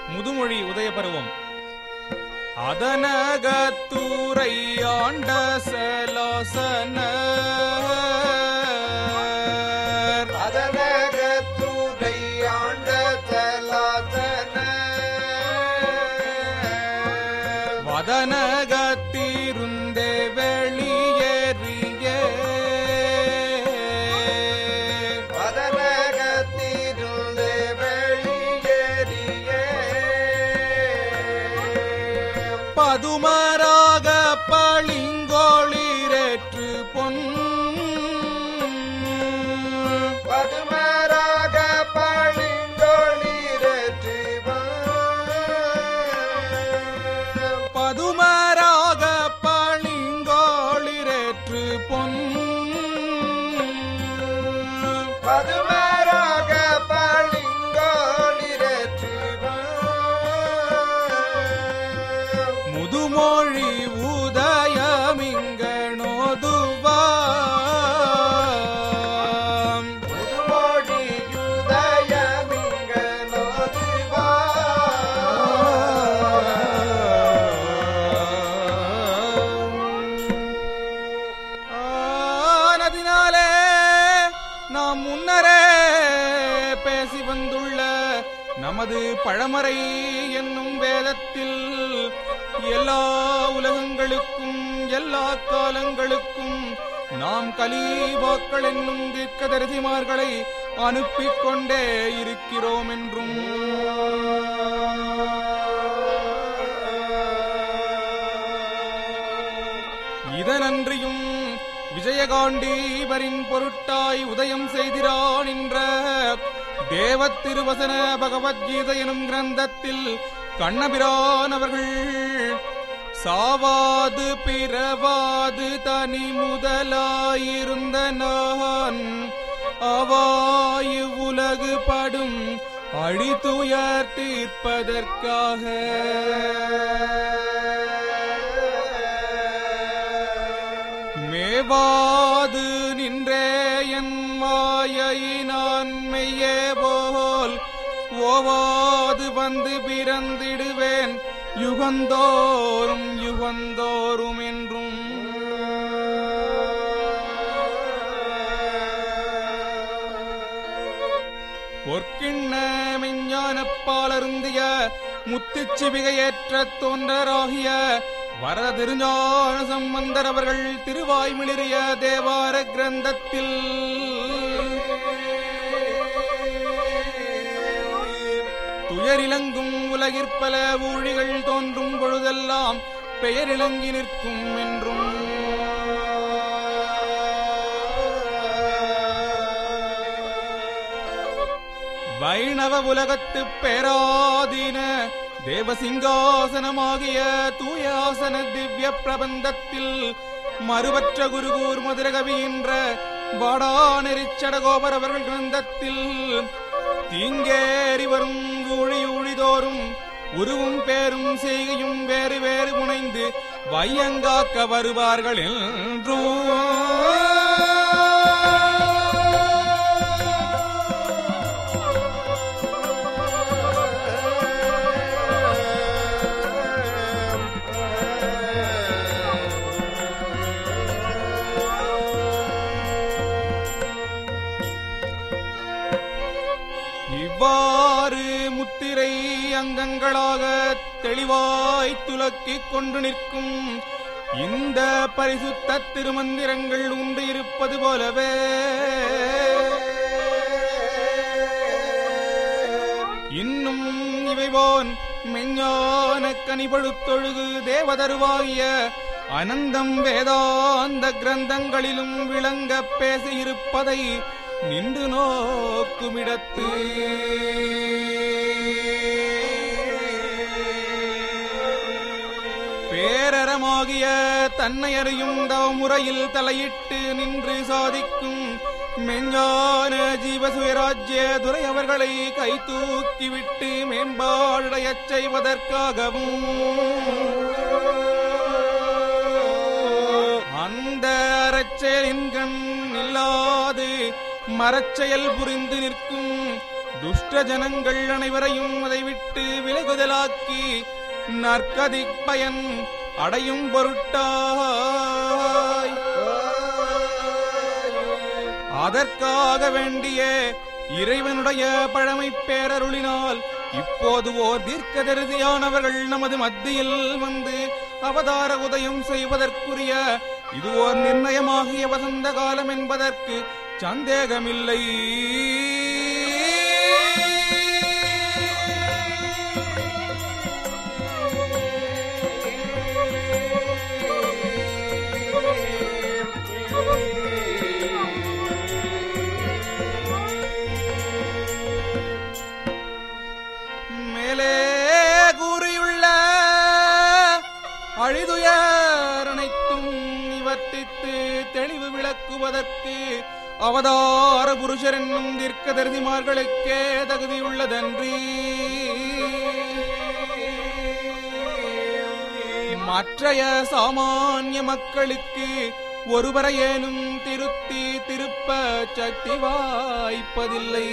முதுமொழி உதயபருவம் அதனகத்தூரை ஆண்ட சலாசனர் அதனகத்துரை ஆண்ட தலாதன வதனகத்திருந்தே வெளியேறிய அதனகத்திருந்தே வெளியேறிய பதுமராக பளிங்கோளிரேற்று பொன் பதுமராக பளிங்கொளிரற்று பதுமராக பளிங்கோளிரேற்று பொன் பதுமராக பளிங்கொளிரற்று முதுமொழி உதயமிங்கனோதுவாம் ஆனதினாலே நாம் முன்னரே பேசி வந்துள்ள நமது பழமறை என்னும் வேதத்தில் எல்லா உலகங்களுக்கும் எல்லா காலங்களுக்கும் நாம் கலீபாக்கள் என்னும் தீர்க்கதரிசிமார்களை அனுப்பிக் கொண்டே இருக்கிறோம் என்றும் இதனன்றியும் விஜயகாண்டீபரின் பொருட்டாய் உதயம் செய்திரான் என்ற தேவத் திருவசன பகவத்கீதை எனும் கிரந்தத்தில் கண்ணபிரான் அவர்கள் சாவாது பிறவாது தனி முதலாயிருந்த நான் அவாயு உலகு படும் அழித்துயர் தீர்ப்பதற்காக மேவாது நின்றே என் மாயையினான் மெய்யே போல் ஓவாது வந்து பிறந்திடுவேன் யுகந்தோறும் யுகந்தோறும் என்றும் பொற்கிண்ண மெஞ்ஞானப்பாலருந்திய முத்துச்சிவிகையேற்ற தோன்றராகிய வரத திருஞான சம்பந்தர் அவர்கள் திருவாய்மிளிரிய தேவார கிரந்தத்தில் துயரிலங்கும் உலகிற்பல ஊழிகள் தோன்றும் பொழுதெல்லாம் பெயரிலங்கி நிற்கும் என்றும் வைணவ உலகத்து பேராதீன தேவசிங்காசனமாகிய தூயாசன திவ்ய பிரபந்தத்தில் மறுபற்ற குருகூர் மதுரகவி என்ற வாடாநெறிச்சடகோபர் அவர்கள் கிரந்தத்தில் தீங்கேறி வரும் ஊழி ஊழிதோறும் உருவும் பேரும் செய்கையும் வேறு வேறு முனைந்து வையங்காக்க வருவார்கள் என்றும் இவ்வாறு முத்திரை அங்கங்களாக தெளிவாய் துலக்கிக் கொண்டு நிற்கும் இந்த பரிசுத்த திருமந்திரங்கள் உண்டு இருப்பது போலவே இன்னும் இவைவோன் மெஞ்ஞான கனிபழுத்தொழுகு தேவதருவாகிய அனந்தம் வேதாந்த கிரந்தங்களிலும் விளங்க பேச இருப்பதை நின்று நோக்குமிடத்து பேரறமாகிய தன்னை அறியும் தவமுறையில் தலையிட்டு நின்று சாதிக்கும் மெஞ்ஞான ஜீவசுயராஜ்ய துரை அவர்களை கை தூக்கிவிட்டு மேம்பாடையச் செய்வதற்காகவும் அந்த அறச்செயலின் கண் இல்லாது மரச்செயல் புரிந்து நிற்கும் துஷ்ட ஜனங்கள் அனைவரையும் அதை விட்டு விலகி ஆகுதலாக்கி நற்கதிப் பயன் அடையும் பொருட்டாய் அதற்காக வேண்டிய இறைவனுடைய பழமை பேரருளினால் இப்போது ஓர் தீர்க்கதரிசியானவர்கள் நமது மத்தியில் வந்து அவதார உதயம் செய்வதற்குரிய இது ஓர் நிர்ணயமாகிய வசந்த காலம் என்பதற்கு சந்தேகமில்லை மேலே கூறியுள்ள அழிதுயர் அனைத்தும் நிவர்த்தித்து தெளிவு விளக்குவதற்கு அவதார புருஷர் என்னும் தீர்க்கதரிசிமார்களுக்கே தகுதியுள்ளதன்றி மற்றைய சாமானிய மக்களுக்கு ஒருவரையேனும் திருத்தி திருப்ப சக்தி வாய்ப்பதில்லை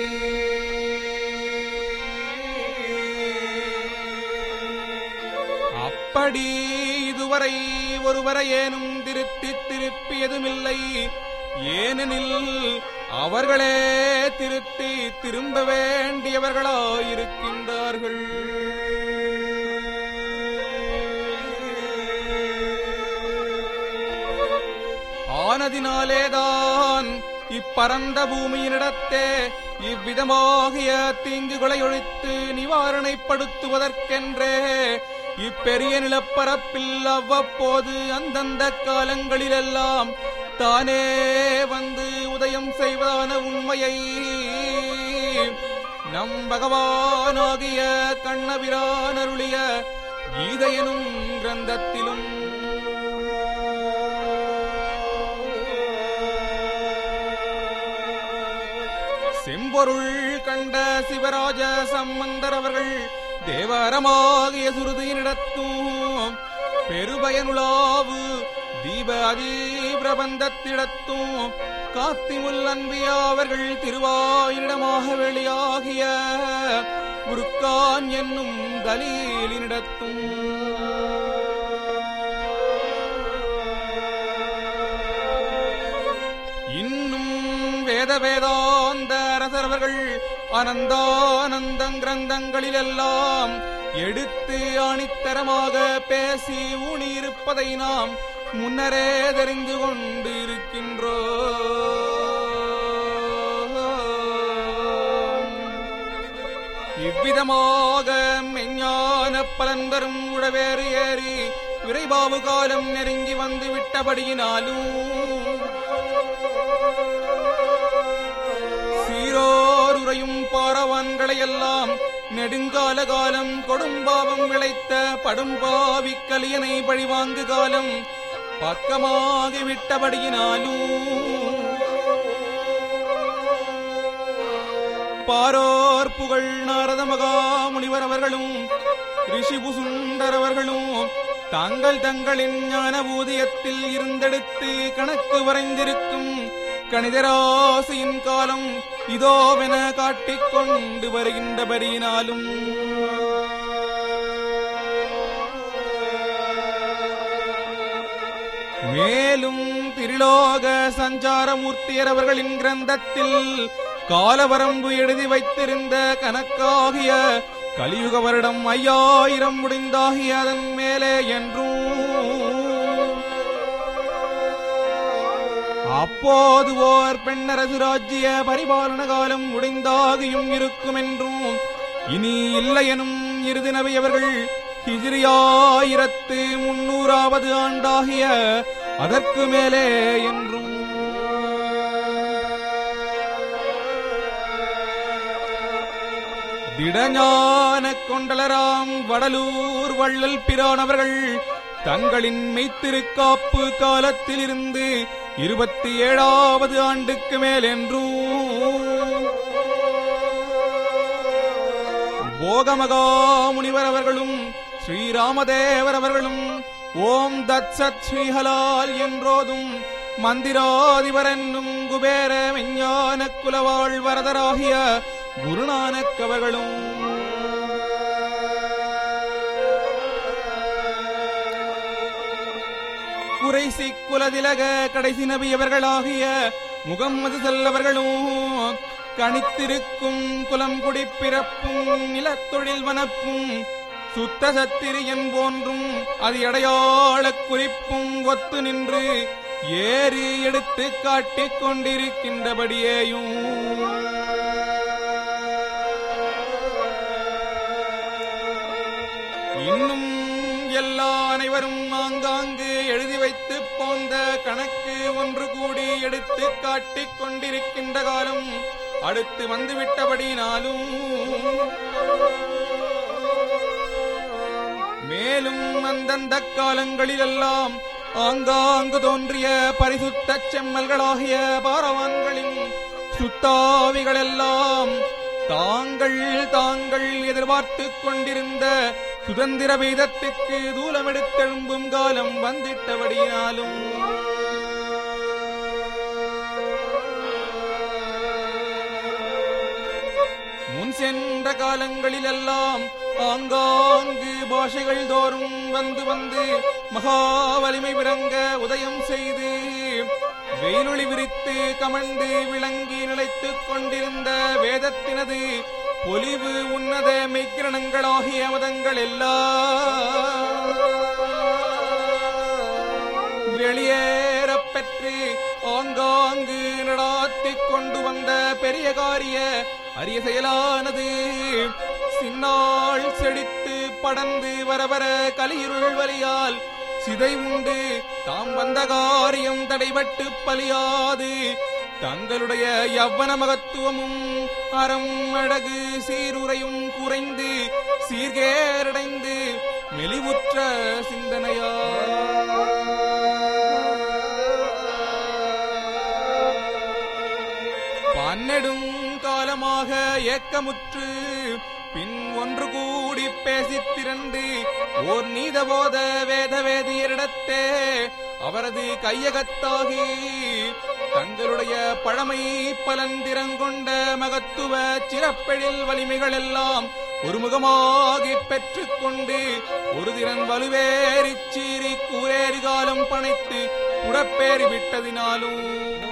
அப்படி இதுவரை ஒருவரையேனும் திருத்தி திருப்பியதுமில்லை ஏனெனில் அவர்களே திருத்தி திரும்ப வேண்டியவர்களாயிருக்கின்றார்கள் ஆனதினாலேதான் இப்பரந்த பூமியினிடத்தே இவ்விதமாகிய தீங்குகளை ஒழித்து நிவாரணைப்படுத்துவதற்கென்றே இப்பெரிய நிலப்பரப்பில் அவ்வப்போது அந்தந்த காலங்களிலெல்லாம் தானே வந்து உதயம் செய்வதான உண்மையை நம் பகவானாகிய கண்ணபிரான் அருளிய கீதையனும் கிரந்தத்திலும் செம்பொருள் கண்ட சிவராஜ சம்பந்தர் அவர்கள் தேவரமாகிய சுருதியினிடத்தும் பெருபயனுளாவு தீப அதிபிரபந்தத்திடத்தும் காத்திமுல் அன்பியா அவர்கள் திருவாயிடமாக வெளியாகிய முருக்கான் என்னும் தலீலினிடத்தும் இன்னும் வேத வேதாந்த அரசர்கள் அனந்தானந்தங் கிரந்தங்களிலெல்லாம் எடுத்து ஆணித்தரமாக பேசி ஊனியிருப்பதை நாம் முன்னரே தெரிந்து கொண்டு இருக்கின்றோம் இவ்விதமாக மெஞ்ஞான பலன் தரும் உடவேறு ஏறி விரைபாவு காலம் நெருங்கி வந்து விட்டபடியினாலும் சீரோர் உரையும் பாரவான்களையெல்லாம் நெடுங்கால காலம் கொடும்பாவம் விளைத்த படும்பாவி கலியனை பழிவாங்கு காலம் பக்கமாகி விட்டபடியினாலும் பாரோர் புகழ் நாரத மகாமுனிவர் அவர்களும் ரிஷிபுசுண்டர் அவர்களும் தாங்கள் தங்களின் ஞான ஊதியத்தில் இருந்தெடுத்து கணக்கு வரைந்திருக்கும் கணிதராசியின் காலம் இதோவென காட்டிக் கொண்டு வருகின்றபடியினாலும் மேலும் திரிலோக சஞ்சாரமூர்த்தியர் அவர்களின் கிரந்தத்தில் காலவரம்பு எழுதி வைத்திருந்த கணக்காகிய கலியுக வருடம் ஐயாயிரம் முடிந்தாகிய அதன் மேலே என்றும் அப்போது ஓர் பெண்ணரசு ராஜ்ய பரிபாலன காலம் முடிந்தாகியும் இருக்கும் என்றும் இனி இல்லையெனும் இறுதி நபி அவர்கள் ஹிஜ்ரியாயிரத்து முன்னூறாவது ஆண்டாகிய அதற்கு மேலே என்றும் திடஞான கொண்டலராம் வடலூர் வள்ளல் பிரானவர்கள் தங்களின் மெய்த்திருக்காப்பு காலத்திலிருந்து இருபத்தி ஏழாவது ஆண்டுக்கு மேல் என்றும் போகமகா முனிவர் அவர்களும் ஸ்ரீராமதேவர் அவர்களும் ஓம் தத் சத் ஸ்ரீஹலால் என்றோதும் மந்திராதிபர் என்னும் குபேர விஞ்ஞான குலவாழ் வரதராகிய குருநானக் அவர்களும் குறைசி குலதிலக கடைசி நபி அவர்களாகிய முகம்மது செல்லவர்களும் கணித்திருக்கும் குலம் குடி பிறப்பும் நிலத்தொழில் வனப்பும் சுத்த சத்திரியன் போன்றும் அது அடையாளக் குறிப்பும் ஒத்து நின்று ஏறு எடுத்து காட்டிக் கொண்டிருக்கின்றபடியேயும் இன்னும் எல்லா அனைவரும் ஆங்காங்கு எழுதி வைத்து போந்த கணக்கு ஒன்று கூடி எடுத்து காட்டிக் கொண்டிருக்கின்ற காலம் அடுத்து வந்துவிட்டபடினாலும் மேலும் அந்தந்த காலங்களிலெல்லாம் ஆங்காங்கு தோன்றிய பரிசுத்த செம்மல்களாகிய பாரவான்களின் சுத்தாவிகளெல்லாம் தாங்கள் தாங்கள் எதிர்பார்த்துக் கொண்டிருந்த சுதந்திர வேதத்துக்கு தூலமெடுத்தெழும்பும் காலம் வந்திட்டபடியினாலும் முன் சென்ற காலங்களிலெல்லாம் ஆங்காங்கு பாஷைகள் தோறும் வந்து வந்து மகா வலிமை விளங்க உதயம் செய்து வெயிலொளி விரித்து கமழ்ந்து விளங்கி நிலைத்துக் கொண்டிருந்த வேதத்தினது பொலிவு உன்னத மெய்க்கிரணங்களாகிய மதங்கள் எல்லாம் வெளியேறப் பெற்று ஆங்காங்கு நடாத்திக் கொண்டு வந்த பெரிய காரிய அரிய செயலானது சின்னாள் செழித்து படர்ந்து வரவர கலியிருள் வலியால் சிதை உண்டு தாம் வந்த காரியம் தடைபட்டு பலியாது தங்களுடைய யவ்வன மகத்துவமும் அறம் அழகு சீருரையும் குறைந்து சீர்கேரடைந்து மெலிவுற்ற சிந்தனையா பன்னெடும் காலமாக ஏக்கமுற்று பின் ஒன்று கூடி பேசித் திரண்டு ஓர் நீதபோத வேத வேதியரிடத்தே அவரது கையகத்தாகி தங்களுடைய பழமை பலந்திரங்கொண்ட மகத்துவ சிறப்பெழில் வலிமைகள் எல்லாம் ஒருமுகமாகிப் பெற்றுக்கொண்டு ஒரு திறன் வலுவேறிச் சீறி கூரேறு காலம் பனைத்து புடப்பேறி விட்டதினாலும்